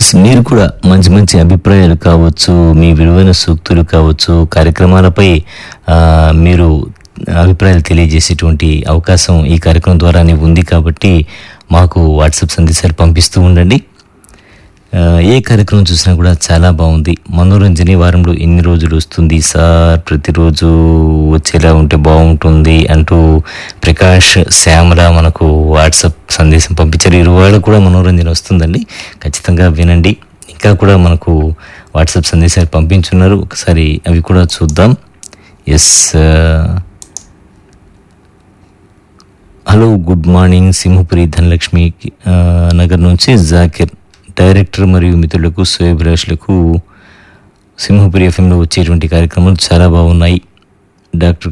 yes మీరు కూడా మంచి మంచి అభిప్రాయాలు కావచ్చు మీ విలువైన సూక్తులు కావచ్చు కార్యక్రమాలపై ఆ, మీరు అభిప్రాయాలు తెలియజేసేటువంటి అవకాశం ఈ కార్యక్రమం ద్వారానే ఉంది కాబట్టి మాకు వాట్సాప్ సందేశాలు పంపిస్తూ ఉండండి ఆ, ఏ కార్యక్రమం చూసినా కూడా చాలా బాగుంది మనోరంజని వారంలో ఎన్ని రోజులు వస్తుంది సార్ ప్రతిరోజు వచ్చేలా ఉంటే బాగుంటుంది అంటూ ప్రకాష్ శ్యామల మనకు వాట్సాప్ సందేశం పంపించారు ఇరువాళ్ళు కూడా మనోరంజన వస్తుందండి ఖచ్చితంగా వినండి ఇంకా కూడా మనకు వాట్సాప్ సందేశాలు పంపించున్నారు ఒకసారి అవి కూడా చూద్దాం yes hello good morning Simhapuri Dhanalakshmi ఆ, నగర్ నుంచి జాకిర్ డైరెక్టర్ మరియు మిత్రులకు శ్రేయభిలాషులకు సింహపురి ఎఫ్ఎంలో వచ్చేటువంటి కార్యక్రమాలు చాలా బాగున్నాయి డాక్టర్